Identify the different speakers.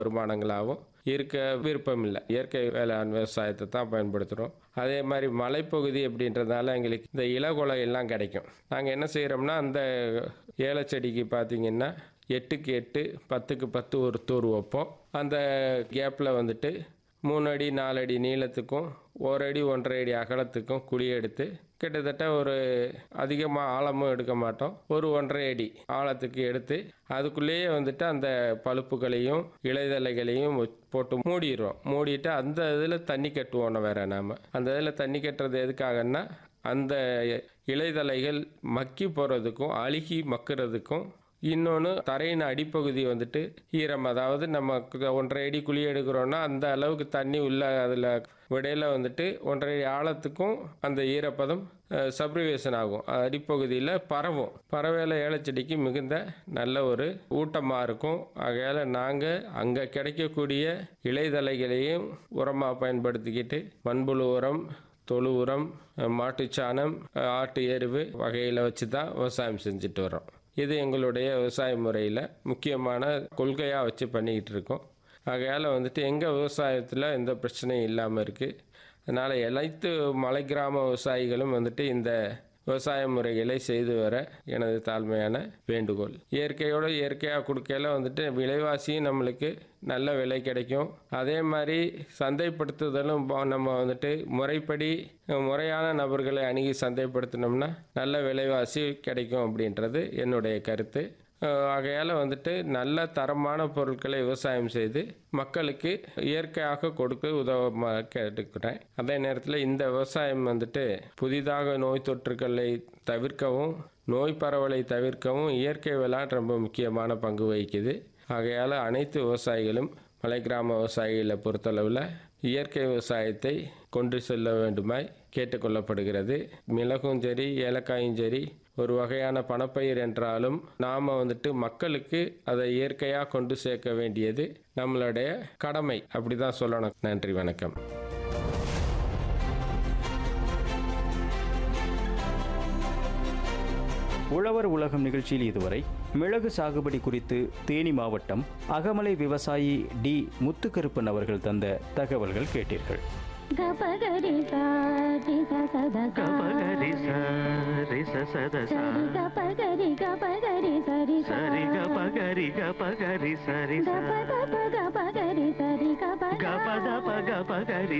Speaker 1: வருமானங்களாகவும் இருக்க விருப்பம் இல்லை இயற்கை வேளாண் விவசாயத்தை தான் பயன்படுத்துகிறோம் அதே மாதிரி மலைப்பகுதி அப்படின்றதால எங்களுக்கு இந்த இலகுலை எல்லாம் கிடைக்கும் நாங்கள் என்ன செய்கிறோம்னா அந்த ஏலச்செடிக்கு பார்த்தீங்கன்னா எட்டுக்கு எட்டு பத்துக்கு பத்து ஒரு தூர் வைப்போம் அந்த கேப்பில் வந்துட்டு மூணு அடி நாலு அடி நீளத்துக்கும் ஒரு அடி ஒன்றரை அடி அகலத்துக்கும் குழி எடுத்து கிட்டத்தட்ட ஒரு அதிகமாக ஆழமும் எடுக்க மாட்டோம் ஒரு ஒன்றரை அடி ஆழத்துக்கு எடுத்து அதுக்குள்ளேயே வந்துட்டு அந்த பழுப்புகளையும் இலைதலைகளையும் வச்- போட்டு மூடிடுறோம் மூடிட்டு அந்த இதில் தண்ணி கட்டுவோம் வேற நாம் அந்த இதில் தண்ணி கட்டுறது எதுக்காகன்னா அந்த இலைதலைகள் மக்கி போகிறதுக்கும் அழுகி மக்கிறதுக்கும் இன்னொன்று தரையின் அடிப்பகுதி வந்துட்டு ஈரம் அதாவது நம்ம கு- ஒன்றரை அடி குழி எடுக்கிறோன்னா அந்த அளவுக்கு தண்ணி உள்ள அதில் விடையில வந்துட்டு ஒன்றரை அடி ஆழத்துக்கும் அந்த ஈரப்பதம் சப்ரிவேஷன் ஆகும் அடிப்பகுதியில் பரவும் பறவையில் ஏலச்செடிக்கு மிகுந்த நல்ல ஒரு ஊட்டமாக இருக்கும் ஆகையால் நாங்கள் அங்கே கிடைக்கக்கூடிய இலைதலைகளையும் உரமாக பயன்படுத்திக்கிட்டு மண்புழு உரம் தொழு உரம் மாட்டுச்சாணம் ஆட்டு எருவு வகையில் வச்சு தான் விவசாயம் செஞ்சுட்டு வரோம் இது எங்களுடைய விவசாய முறையில் முக்கியமான கொள்கையாக வச்சு பண்ணிக்கிட்டு இருக்கோம் ஆகையால் வந்துட்டு எங்கள் விவசாயத்தில் எந்த பிரச்சனையும் இல்லாமல் இருக்குது அதனால் அனைத்து மலை கிராம விவசாயிகளும் வந்துட்டு இந்த விவசாய முறைகளை செய்து வர எனது தாழ்மையான வேண்டுகோள் இயற்கையோடு இயற்கையாக கொடுக்கையில வந்துட்டு விலைவாசியும் நம்மளுக்கு நல்ல விலை கிடைக்கும் அதே மாதிரி சந்தைப்படுத்துதலும் ப- நம்ம வந்துட்டு முறைப்படி அஹ், முறையான நபர்களை அணுகி சந்தைப்படுத்தினோம்னா நல்ல விலைவாசி கிடைக்கும் அப்படின்றது என்னுடைய கருத்து அஹ், ஆகையால் வந்துட்டு நல்ல தரமான பொருட்களை விவசாயம் செய்து மக்களுக்கு இயற்கையாக கொடுக்க உதவ கேட்டுக்கிறேன் அதே நேரத்தில் இந்த விவசாயம் வந்துட்டு புதிதாக நோய் தொற்றுக்களை தவிர்க்கவும் நோய் பரவலை தவிர்க்கவும் இயற்கை வேளாண் ரொம்ப முக்கியமான பங்கு வகிக்குது ஆகையால் அனைத்து விவசாயிகளும் மலை கிராம விவசாயிகளை பொறுத்தளவில் இயற்கை விவசாயத்தை கொண்டு செல்ல வேண்டுமாய் கேட்டுக்கொள்ளப்படுகிறது மிளகும் சரி ஏலக்காயும் சரி ஒரு வகையான பணப்பயிர் என்றாலும் நாம் வந்துட்டு மக்களுக்கு அதை இயற்கையாக கொண்டு சேர்க்க வேண்டியது நம்மளுடைய கடமை அப்படி தான் சொல்லணும் நன்றி வணக்கம்
Speaker 2: உழவர் உலகம் நிகழ்ச்சியில் இதுவரை மிளகு சாகுபடி குறித்து தேனி மாவட்டம் அகமலை விவசாயி டி முத்துக்கருப்பன் அவர்கள் தந்த தகவல்கள் கேட்டீர்கள்
Speaker 3: గపగరి సారి సద
Speaker 4: గపగరి సరి సద
Speaker 3: సరి గపగరి గపగరి సరి
Speaker 4: సరి గపగరి గపగరి సరి
Speaker 3: గప గప గపగరి సరి గప
Speaker 4: గప దప గపగరి